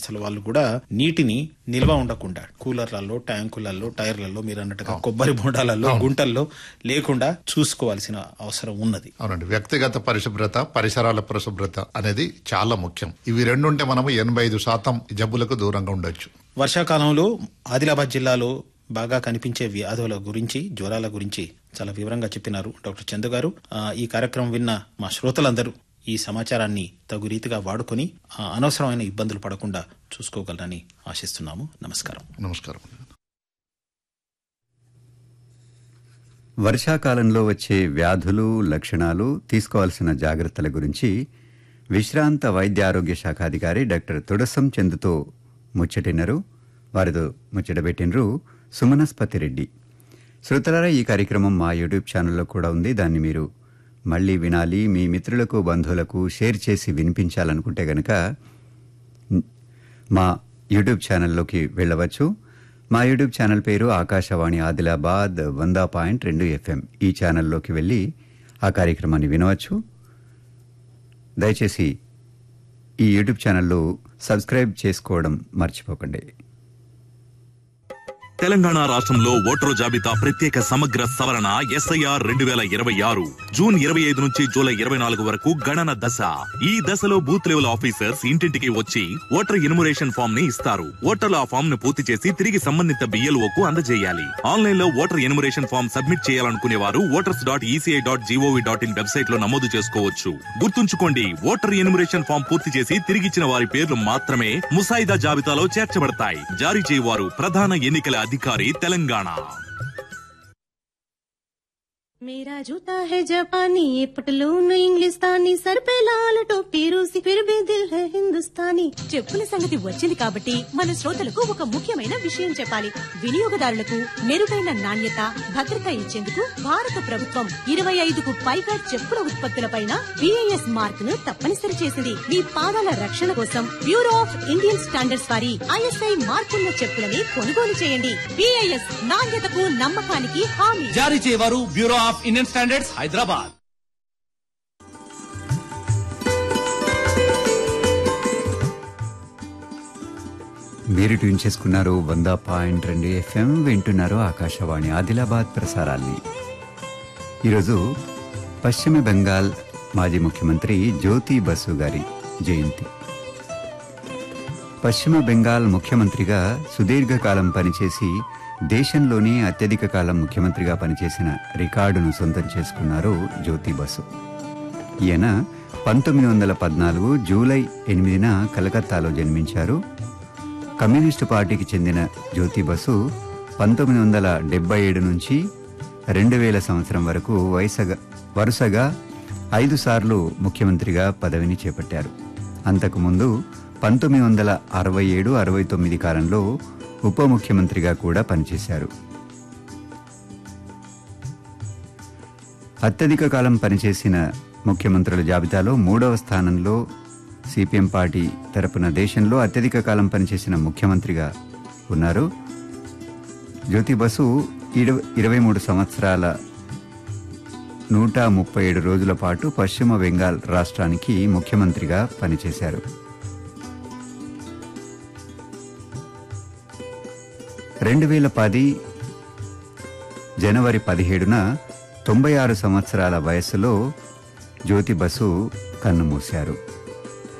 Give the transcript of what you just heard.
సంస్థల వాళ్ళు కూడా నీటిని నిల్వ ఉండకుండా కూలర్లలో ట్యాంకులలో టైర్లలో మీరు అన్నట్టుగా కొబ్బరి బొండాలలో గుంటల్లో లేకుండా చూసుకోవాల్సిన అవసరం ఉన్నది అవునండి వ్యక్తిగత పరిశుభ్రత పరిసరాల పరిశుభ్రత అనేది చాలా ముఖ్యం ఇవి రెండు ఉంటే మనము ఎనభై ఐదు శాతం జబ్బులకు దూరంగా ఉండొచ్చు వర్షాకాలంలో ఆదిలాబాద్ జిల్లాలో బాగా కనిపించే వ్యాధుల గురించి జ్వరాల గురించి చాలా వివరంగా చెప్పినారు డాక్టర్ చందు గారు ఆ, ఈ కార్యక్రమం విన్న మా శ్రోతలందరూ ఈ సమాచారాన్ని తగు రీతిగా వాడుకొని ఆ, అనవసరమైన ఇబ్బందులు పడకుండా చూసుకోగలరని ఆశిస్తున్నాము నమస్కారం నమస్కారం వర్షాకాలంలో వచ్చే వ్యాధులు లక్షణాలు తీసుకోవాల్సిన జాగ్రత్తల గురించి విశ్రాంత వైద్య ఆరోగ్య శాఖ అధికారి డాక్టర్ తుడసం చందుతో ముచ్చటినరు వారితో ముచ్చటబెట్టినరు సుమనస్పతి రెడ్డి శ్రోతలారా ఈ కార్యక్రమం మా యూట్యూబ్ ఛానల్లో కూడా ఉంది దాన్ని మీరు మళ్ళీ వినాలి మీ మిత్రులకు బంధువులకు షేర్ చేసి వినిపించాలనుకుంటే గనక మా యూట్యూబ్ ఛానల్లోకి వెళ్ళవచ్చు మా యూట్యూబ్ ఛానల్ పేరు ఆకాశవాణి ఆదిలాబాద్ వంద పాయింట్ రెండు ఎఫ్ఎం ఈ ఛానల్లోకి వెళ్ళి ఆ కార్యక్రమాన్ని వినవచ్చు దయచేసి ఈ యూట్యూబ్ ఛానల్లో సబ్స్క్రైబ్ చేసుకోవడం మర్చిపోకండి తెలంగాణ రాష్ట్రంలో ఓటరు జాబితా ప్రత్యేక సమగ్ర సవరణ ఎస్ఐఆర్ రెండు వేల ఇరవై ఆరు జూన్ ఇరవై ఐదు నుంచి జూలై ఇరవై నాలుగు వరకు గణన దశ ఈ దశలో బూత్ లెవెల్ ఆఫీసర్స్ ఇంటింటికి వచ్చి ఓటర్ ఇనుమరేషన్ ఫామ్ ని ఇస్తారు ఓటర్లు ఆ ఫామ్ ను పూర్తి చేసి తిరిగి సంబంధిత బిఎల్ఓ కు అందజేయాలి ఆన్లైన్ లో ఓటర్ ఎనుమరేషన్ ఫామ్ సబ్మిట్ చేయాలనుకునే వారు voters dot ECI dot GOV dot in website లో నమోదు చేసుకోవచ్చు గుర్తుంచుకోండి ఓటర్ ఎనుమరేషన్ ఫామ్ పూర్తి చేసి తిరిగిచ్చిన వారి పేర్లు మాత్రమే ముసాయిదా జాబితాలో చేర్చబడతాయి జారీ చేయవారు ప్రధాన ఎన్నికల అధికారి తెలంగాణ मेरा जूता है जापानी ये पटलून इंग्लिस्तानी सर पे लाल टोपी रूसी फिर भी दिल है हिंदुस्तानी చెప్పుల సంగతి వచ్చింది కాబట్టి మన శ్రోతలకు ఒక ముఖ్యమైన విషయం చెప్పాలి వినియోగదారులకు మెరుగైన నాణ్యత భద్రత ఇచ్చేందుకు భారత ప్రభుత్వం ఇరవై ఐదుకు పైగా చెప్పుల ఉత్పత్తులపైన బిఐఎస్ మార్క్ ను తప్పనిసరి చేసింది మీ పాదాల రక్షణ కోసం బ్యూరో ఆఫ్ ఇండియన్ స్టాండర్డ్స్ వారి ఐఎస్ఐ మార్కున్న చెప్పులని కొనుగోలు చేయండి బిఐఎస్ నాణ్యతకు నమ్మకానికి హామీ జారీ చేయవారు bureau of Indian standards Hyderabad మీరు ట్యూన్ చేసుకున్నారు వంద పాయింట్ రెండు ఎఫ్ఎం వింటున్నారు ఆకాశవాణి ఆదిలాబాద్ ప్రసారాల్ని ఈరోజు పశ్చిమ బెంగాల్ మాజీ ముఖ్యమంత్రి జ్యోతి బసు గారి జయంతి పశ్చిమ బెంగాల్ ముఖ్యమంత్రిగా సుదీర్ఘకాలం పనిచేసి దేశంలోనే అత్యధిక కాలం ముఖ్యమంత్రిగా పనిచేసిన రికార్డును సొంతం చేసుకున్నారు జ్యోతి బసు ఈయన పంతొమ్మిది వందల పద్నాలుగు జూలై ఎనిమిదిన కలకత్తాలో జన్మించారు కమ్యూనిస్టు పార్టీకి చెందిన జ్యోతి బసు పంతొమ్మిది వందల డెబ్బై ఏడు నుంచి రెండు వేల సంవత్సరం వరకు వయసగా వరుసగా ఐదు సార్లు ముఖ్యమంత్రిగా పదవిని చేపట్టారు అంతకుముందు పంతొమ్మిది వందల అరవై ఏడు అరవై తొమ్మిది కాలంలో ఉప ముఖ్యమంత్రిగా కూడా పనిచేశారు అత్యధిక కాలం పనిచేసిన ముఖ్యమంత్రుల జాబితాలో మూడవ స్థానంలో సిపిఎం పార్టీ తరపున దేశంలో అత్యధిక కాలం పనిచేసిన ముఖ్యమంత్రిగా ఉన్నారు జ్యోతి బసు ఇరవై ఇరవై మూడు సంవత్సరాల నూట ముప్పై ఏడు రోజుల పాటు పశ్చిమ బెంగాల్ రాష్ట్రానికి ముఖ్యమంత్రిగా పనిచేశారు రెండు వేల పది జనవరి పదిహేడున తొంభై ఆరు సంవత్సరాల వయస్సులో జ్యోతి బసు కన్నుమూశారు